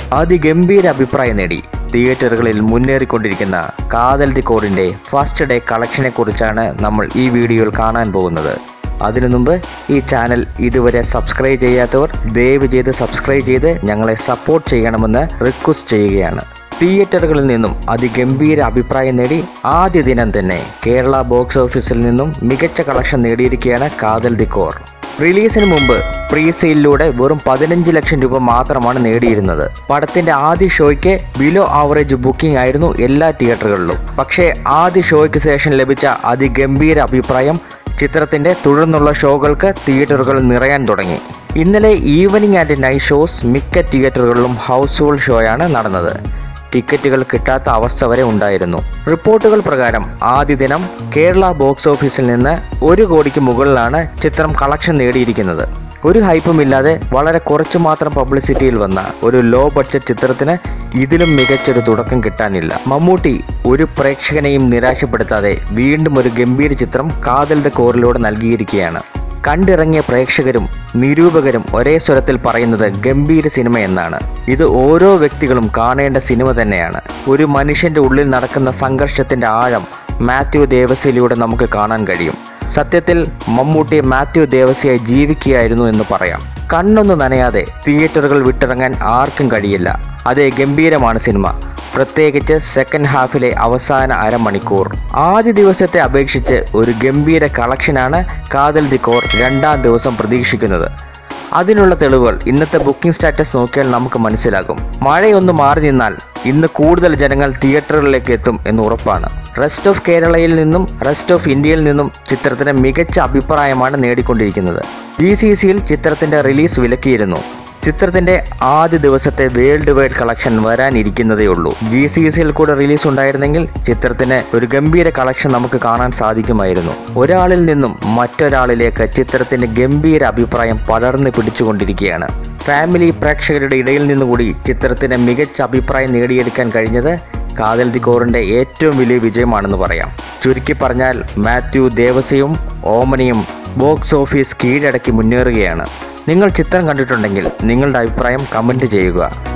അതിഗംഭീര അഭിപ്രായം നേടി തിയേറ്ററുകളിൽ മുന്നേറിക്കൊണ്ടിരിക്കുന്ന കാതൽ ദി കോറിന്റെ ഫസ്റ്റ് ഡേ കളക്ഷനെ കുറിച്ചാണ് നമ്മൾ ഈ വീഡിയോയിൽ കാണാൻ പോകുന്നത് അതിനു മുമ്പ് ഈ ചാനൽ ഇതുവരെ സബ്സ്ക്രൈബ് ചെയ്യാത്തവർ ദയവ് ചെയ്ത് സബ്സ്ക്രൈബ് ചെയ്ത് ഞങ്ങളെ സപ്പോർട്ട് ചെയ്യണമെന്ന് റിക്വസ്റ്റ് ചെയ്യുകയാണ് തിയേറ്ററുകളിൽ നിന്നും അതിഗംഭീര അഭിപ്രായം നേടി ആദ്യ ദിനം തന്നെ കേരള ബോക്സ് ഓഫീസിൽ നിന്നും മികച്ച കളക്ഷൻ നേടിയിരിക്കുകയാണ് കാതൽ ദി കോർ റിലീസിന് മുമ്പ് പ്രീ സെയിലിലൂടെ വെറും പതിനഞ്ച് ലക്ഷം രൂപ മാത്രമാണ് നേടിയിരുന്നത് പടത്തിന്റെ ആദ്യ ഷോയ്ക്ക് ബിലോ ആവറേജ് ബുക്കിംഗ് ആയിരുന്നു എല്ലാ തിയേറ്ററുകളിലും പക്ഷേ ആദ്യ ഷോയ്ക്ക് ശേഷം ലഭിച്ച അതിഗംഭീര അഭിപ്രായം ചിത്രത്തിന്റെ തുടർന്നുള്ള ഷോകൾക്ക് തിയേറ്ററുകൾ നിറയാൻ തുടങ്ങി ഇന്നലെ ഈവനിങ് ആൻഡ് നൈറ്റ് ഷോസ് മിക്ക തിയേറ്ററുകളിലും ഹൗസ്ഫുൾ ഷോയാണ് നടന്നത് ടിക്കറ്റുകൾ കിട്ടാത്ത അവസ്ഥ വരെ ഉണ്ടായിരുന്നു റിപ്പോർട്ടുകൾ പ്രകാരം ആദ്യ ദിനം കേരള ബോക്സ് ഓഫീസിൽ നിന്ന് ഒരു കോടിക്ക് മുകളിലാണ് ചിത്രം കളക്ഷൻ നേടിയിരിക്കുന്നത് ഒരു ഹൈപ്പുമില്ലാതെ വളരെ കുറച്ചു മാത്രം പബ്ലിസിറ്റിയിൽ വന്ന ഒരു ലോ ബഡ്ജറ്റ് ചിത്രത്തിന് ഇതിലും മികച്ചൊരു തുടക്കം കിട്ടാനില്ല മമ്മൂട്ടി ഒരു പ്രേക്ഷകനെയും നിരാശപ്പെടുത്താതെ വീണ്ടും ഒരു ഗംഭീര ചിത്രം കാതൽ ദ കോറിലൂടെ നൽകിയിരിക്കുകയാണ് കണ്ടിറങ്ങിയ പ്രേക്ഷകരും നിരൂപകരും ഒരേ സ്വരത്തിൽ പറയുന്നത് ഗംഭീര സിനിമ എന്നാണ് ഇത് ഓരോ വ്യക്തികളും കാണേണ്ട സിനിമ തന്നെയാണ് ഒരു മനുഷ്യന്റെ ഉള്ളിൽ നടക്കുന്ന സംഘർഷത്തിന്റെ ആഴം മാത്യു ദേവസ്യയിലൂടെ നമുക്ക് കാണാൻ കഴിയും സത്യത്തിൽ മമ്മൂട്ടി മാത്യു ദേവസ്യയായി ജീവിക്കുകയായിരുന്നു എന്ന് പറയാം കണ്ണൊന്നു നനയാതെ തിയേറ്ററുകൾ വിട്ടിറങ്ങാൻ ആർക്കും കഴിയില്ല അതേ ഗംഭീരമാണ് സിനിമ പ്രത്യേകിച്ച് സെക്കൻഡ് ഹാഫിലെ അവസാന അരമണിക്കൂർ ആദ്യ ദിവസത്തെ അപേക്ഷിച്ച് ഒരു ഗംഭീര കളക്ഷനാണ് കാതൽ ദി കോർ രണ്ടാം ദിവസം പ്രതീക്ഷിക്കുന്നത് അതിനുള്ള തെളിവുകൾ ഇന്നത്തെ ബുക്കിംഗ് സ്റ്റാറ്റസ് നോക്കിയാൽ നമുക്ക് മനസ്സിലാകും മഴയൊന്ന് മാറി നിന്നാൽ ഇന്ന് കൂടുതൽ ജനങ്ങൾ തിയേറ്ററുകളിലേക്ക് എത്തും എന്ന് ഉറപ്പാണ് റെസ്റ്റ് ഓഫ് കേരളയിൽ നിന്നും റെസ്റ്റ് ഓഫ് ഇന്ത്യയിൽ നിന്നും ചിത്രത്തിന് മികച്ച അഭിപ്രായമാണ് നേടിക്കൊണ്ടിരിക്കുന്നത് ജി സി സിയിൽ ചിത്രത്തിന്റെ റിലീസ് വിലക്കിയിരുന്നു ചിത്രത്തിന്റെ ആദ്യ ദിവസത്തെ വേൾഡ് വൈഡ് കളക്ഷൻ വരാനിരിക്കുന്നതേ ഉള്ളൂ ജി സി സിയിൽ കൂടെ റിലീസ് ഉണ്ടായിരുന്നെങ്കിൽ ചിത്രത്തിന് ഒരു ഗംഭീര കളക്ഷൻ നമുക്ക് കാണാൻ സാധിക്കുമായിരുന്നു ഒരാളിൽ നിന്നും മറ്റൊരാളിലേക്ക് ചിത്രത്തിന്റെ ഗംഭീര അഭിപ്രായം പടർന്നു പിടിച്ചുകൊണ്ടിരിക്കുകയാണ് ഫാമിലി പ്രേക്ഷകരുടെ ഇടയിൽ നിന്നുകൂടി ചിത്രത്തിന് മികച്ച അഭിപ്രായം നേടിയെടുക്കാൻ കഴിഞ്ഞത് കാതൽ ദി കോറിന്റെ ഏറ്റവും വലിയ വിജയമാണെന്ന് പറയാം ചുരുക്കി പറഞ്ഞാൽ മാത്യു ദേവസ്യയും ഓമനയും ബോക്സ് ഓഫീസ് കീഴടക്കി മുന്നേറുകയാണ് നിങ്ങൾ ചിത്രം കണ്ടിട്ടുണ്ടെങ്കിൽ നിങ്ങളുടെ അഭിപ്രായം കമൻറ്റ് ചെയ്യുക